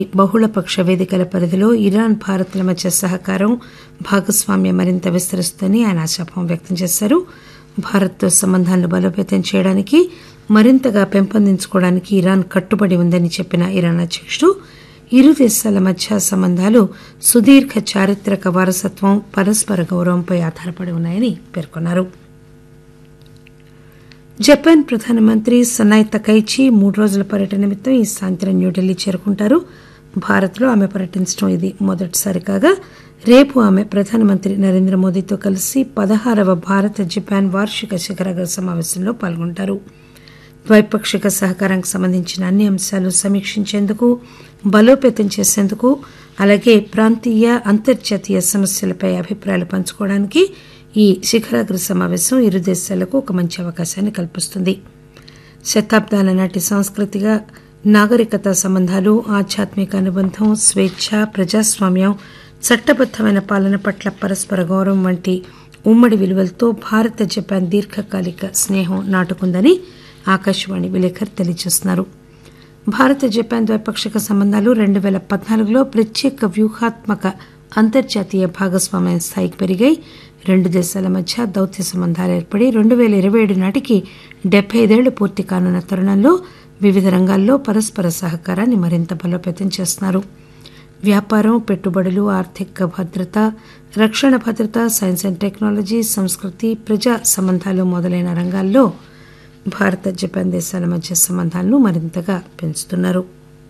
బహుళపక్ష వేదికల పరిధిలో ఇరాన్ భారత్ల మధ్య సహకారం భాగస్వామ్యం మరింత విస్తరిస్తుందని ఆయన ఆశాభావం వ్యక్తం చేశారు భారత్తో సంబంధాలను బలోపేతం చేయడానికి మరింతగా పెంపొందించుకోవడానికి ఇరాన్ కట్టుబడి ఉందని చెప్పిన ఇరాన్ అధ్యకుడు ఇరు దేశాల మధ్య సంబంధాలు సుదీర్ఘ చారిత్రక వారసత్వం పరస్పర గౌరవంపై ఆధారపడి ఉన్నాయని పేర్కొన్నారు జపాన్ ప్రధానమంత్రి సనాయ్ తకైచి మూడు రోజుల పర్యటన నిమిత్తం ఈ సాయంత్రం న్యూఢిల్లీ చేరుకుంటారు భారత్లో ఆమె పర్యటించడం ఇది మొదటిసారి కాగా రేపు ఆమె ప్రధానమంత్రి నరేంద్ర మోదీతో కలిసి పదహారవ భారత జపాన్ వార్షిక శిఖరాగ్ర సమావేశంలో పాల్గొంటారు ద్వైపాక్షిక సహకారానికి సంబంధించిన అన్ని అంశాలు సమీక్షించేందుకు బలోపేతం చేసేందుకు అలాగే ప్రాంతీయ అంతర్జాతీయ సమస్యలపై అభిప్రాయాలు పంచుకోవడానికి ఈ శిఖరాగ్ర సమావేశం ఇరు దేశాలకు ఒక మంచి అవకాశాన్ని కల్పిస్తుంది శతాబ్దాల నాటి సాంస్కృతిక నాగరికత సంబంధాలు ఆధ్యాత్మిక అనుబంధం స్వేచ్ఛ ప్రజాస్వామ్యం చట్టబద్దమైన పాలన పట్ల పరస్పర గౌరవం వంటి ఉమ్మడి విలువలతో భారత జపాన్ దీర్ఘకాలిక స్నేహం నాటుకుందని ఆకాశవాణి విలేకరి తెలియజేస్తున్నారు భారత జపాన్ ద్వైపాక్షిక సంబంధాలు రెండు పేల పద్నాలుగులో ప్రత్యేక వ్యూహాత్మక అంతర్జాతీయ భాగస్వామ్యం స్థాయికి పెరిగాయి రెండు దేశాల మధ్య దౌత్య సంబంధాలు ఏర్పడి రెండు పేల ఇరవై ఏడు నాటికి డెబ్బై ఐదేళ్లు పూర్తి కానున్న తరుణంలో వివిధ రంగాల్లో పరస్పర సహకారాన్ని మరింత బలోపేతం చేస్తున్నారు వ్యాపారం పెట్టుబడులు ఆర్థిక భద్రత రక్షణ భద్రత సైన్స్ అండ్ టెక్నాలజీ సంస్కృతి ప్రజా సంబంధాలు మొదలైన రంగాల్లో భారత జపాన్ దేశాల మధ్య సంబంధాలను మరింతగా పెంచుతున్నారు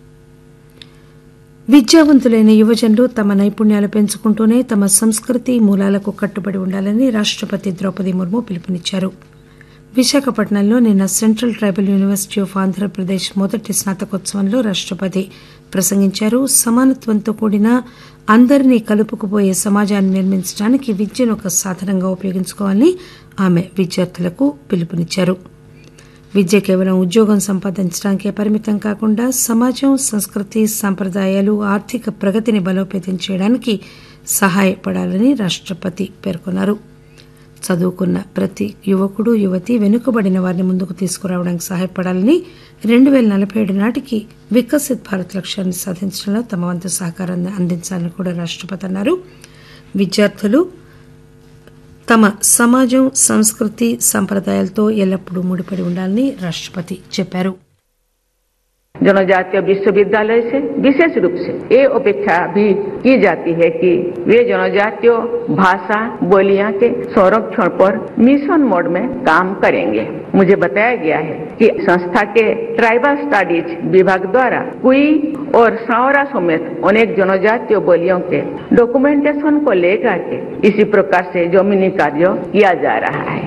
విద్యావంతులైన యువజనులు తమ నైపుణ్యాలు పెంచుకుంటూనే తమ సంస్కృతి మూలాలకు కట్టుబడి ఉండాలని రాష్టపతి ద్రౌపది ముర్ము పిలుపునిచ్చారు విశాఖపట్నంలో నిన్న central tribal university of Andhra Pradesh మొదటి స్నాతకోత్సవంలో రాష్టపతి ప్రసంగించారు సమానత్వంతో కూడిన అందరినీ కలుపుకుపోయే సమాజాన్ని నిర్మించడానికి విద్యను ఒక సాధనంగా ఉపయోగించుకోవాలని ఆమె విద్యార్థులకు పిలుపునిచ్చారు విద్య కేవలం ఉద్యోగం సంపాదించడానికే పరిమితం కాకుండా సమాజం సంస్కృతి సంప్రదాయాలు ఆర్థిక ప్రగతిని బలోపేతం చేయడానికి సహాయపడాలని రాష్టపతి పేర్కొన్నారు చదువుకున్న ప్రతి యువకుడు యువతి వెనుకబడిన వారిని ముందుకు తీసుకురావడానికి సహాయపడాలని రెండు పేల నలభై ఏడు నాటికి వికసిత్ భారత్ లక్ష్యాన్ని సాధించడంలో తమ వంతు సహకారాన్ని అందించాలని కూడా రాష్టపతి అన్నారు విద్యార్థులు తమ సమాజం సంస్కృతి సంప్రదాయాలతో ఎల్లప్పుడూ ముడిపడి ఉండాలని రాష్టపతి చెప్పారు जनजातीय विश्वविद्यालय से विशेष रूप से ये अपेक्षा भी की जाती है कि वे जनजातीय भाषा बोलियां के संरक्षण पर मिशन मोड में काम करेंगे मुझे बताया गया है कि संस्था के ट्राइबल स्टडीज विभाग द्वारा कुई और सावरा समेत अनेक जनजातीय बोलियों के डॉक्यूमेंटेशन को लेकर के इसी प्रकार से जमीनी कार्य किया जा रहा है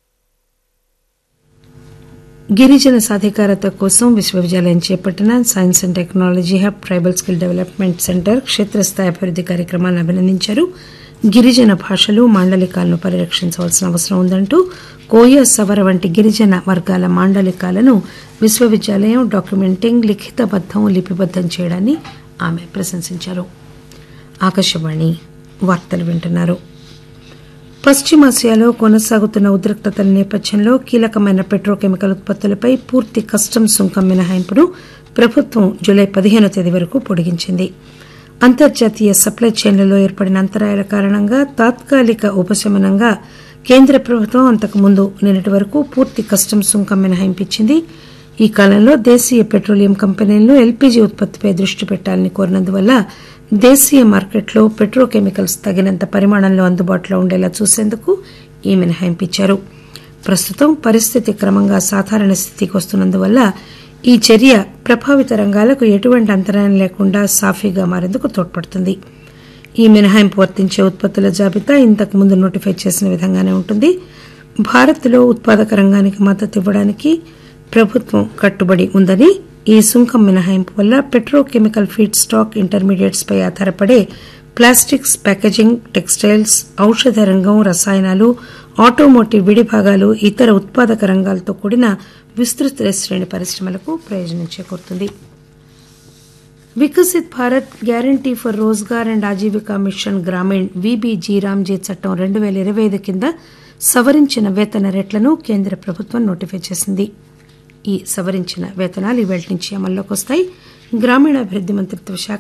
గిరిజన సాధికారత కోసం విశ్వవిద్యాలయం చేపట్టిన science and technology hub tribal skill development centre క్షేత్రస్థాయి అభివృద్ది కార్యక్రమాన్ని అభినందించారు గిరిజన భాషలు మాండలికాలను పరిరక్షించవలసిన అవసరం ఉందంటూ కోయ సవర వంటి గిరిజన వర్గాల మాండలికాలను విశ్వవిద్యాలయం డాక్యుమెంటింగ్ లిఖితబద్దం లిపిబద్దం చేయడాన్ని ఆమె ప్రశంసించారు ఆకాశవాణి వార్తలు వింటున్నారు పశ్చిమాసియాలో కొనసాగుతున్న ఉద్రిక్తతల నేపథ్యంలో కీలకమైన పెట్రోకెమికల్ ఉత్పత్తులపై పూర్తి కస్టమ్స్ సుంకం మినహాయింపును ప్రభుత్వం జూలై పదిహేనో తేదీ వరకు పొడిగించింది అంతర్జాతీయ సప్లై చైన్లలో ఏర్పడిన అంతరాయాల కారణంగా తాత్కాలిక ఉపశమనంగా కేంద్ర ప్రభుత్వం అంతకుముందు నిన్నటి వరకు పూర్తి కస్టమ్స్ సుంకం మినహాయింపించింది ఈ కాలంలో దేశీయ పెట్రోలియం కంపెనీలను ఎల్పీజీ ఉత్పత్తిపై దృష్టి పెట్టాలని కోరినందువల్ల దేశీయ మార్కెట్లో పెట్రోకెమికల్స్ తగినంత పరిమాణంలో అందుబాటులో ఉండేలా చూసేందుకు ఈ మినహాయింపించారు ప్రస్తుతం పరిస్థితి క్రమంగా సాధారణ స్థితికి వస్తున్నందువల్ల ఈ చర్య ప్రభావిత రంగాలకు ఎటువంటి అంతరాయం లేకుండా సాఫీగా మారేందుకు తోడ్పడుతుంది ఈ మినహాయింపు వర్తించే ఉత్పత్తుల జాబితా ఇంతకు ముందు నోటిఫై చేసిన విధంగానే ఉంటుంది భారత్లో ఉత్పాదక రంగానికి మద్దతు ఇవ్వడానికి ప్రభుత్వం కట్టుబడి ఉందని ఈ సుంకం మినహాయింపు వల్ల పెట్రోకెమికల్ ఫీడ్ స్టాక్ ఇంటర్మీడియట్స్ పై ఆధారపడే ప్లాస్టిక్స్ ప్యాకేజింగ్ టెక్స్టైల్స్ ఔషధ రంగం రసాయనాలు ఆటోమోటివ్ విడిభాగాలు ఇతర ఉత్పాదక రంగాలతో కూడిన విస్తృత శ్రేణి పరిశ్రమలకు ప్రయోజనం చేకూరుతుంది Viksit Bharat guarantee for Rozgar and Ajeevika mission Grameen VBG RAM G చట్టం రెండు పేల ఇరవై ఐదు కింద సవరించిన వేతన రేట్లను కేంద్ర ప్రభుత్వం నోటిఫై చేసింది ఈ సవరించిన వేతనాలు ఇవాళ నుంచి అమల్లోకి వస్తాయి గ్రామీణాభివృద్ది మంత్రిత్వ శాఖ